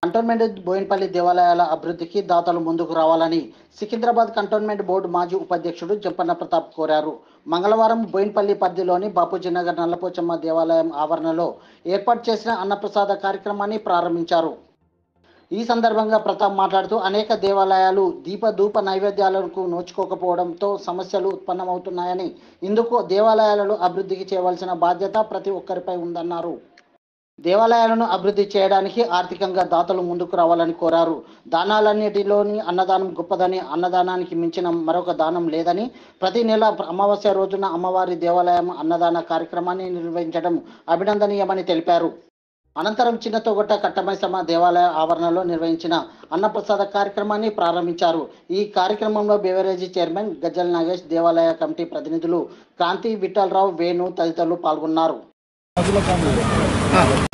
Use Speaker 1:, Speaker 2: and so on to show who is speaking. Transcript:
Speaker 1: cantonment Boinapalli దేవాలయాల అభివృద్ధికి దాతలు ముందుకు రావాలని సికింద్రాబాద్ కంటోన్మెంట్ బోర్డు మాజీ ఉపాధ్యక్షుడు జంపన్న ప్రతాప్ కోరారు మంగళవారం బోయినపల్లి పరిధిలోని బాపూజీ నగర్ నల్లపోచమ్మ దేవాలయం ఆవరణలో ఏర్పాటు చేసిన అన్నప్రసాద కార్యక్రమాన్ని ప్రారంభించారు ఈ సందర్భంగా ప్రతాప్ మాట్లాడుతూ అనేక దేవాలయాలు దీప ధూప నైవేద్యాలకు నోచుకోకపోవడంతో సమస్యలు ఉత్పన్నమవుతున్నాయని ఇందుకు దేవాలయాలను అభివృద్ధికి చేయవలసిన బాధ్యత ప్రతి ఒక్కరిపై ఉందన్నారు దేవాలయాలను అభివృద్ధి చేయడానికి ఆర్థికంగా దాతలు ముందుకు రావాలని కోరారు దానాలన్నిటిలోని అన్నదానం గొప్పదని అన్నదానానికి మించిన మరొక దానం లేదని ప్రతి నెల అమావాస్య రోజున అమ్మవారి దేవాలయం అన్నదాన కార్యక్రమాన్ని నిర్వహించడం అభినందనీయమని తెలిపారు అనంతరం చిన్న తొగట కట్టమైసమ్మ దేవాలయ ఆవరణలో నిర్వహించిన అన్నప్రసాద కార్యక్రమాన్ని ప్రారంభించారు ఈ కార్యక్రమంలో బెవరేజీ చైర్మన్ గజ్జల్ నాగేష్ దేవాలయ కమిటీ ప్రతినిధులు కాంతి విఠలరావు వేణు తదితరులు పాల్గొన్నారు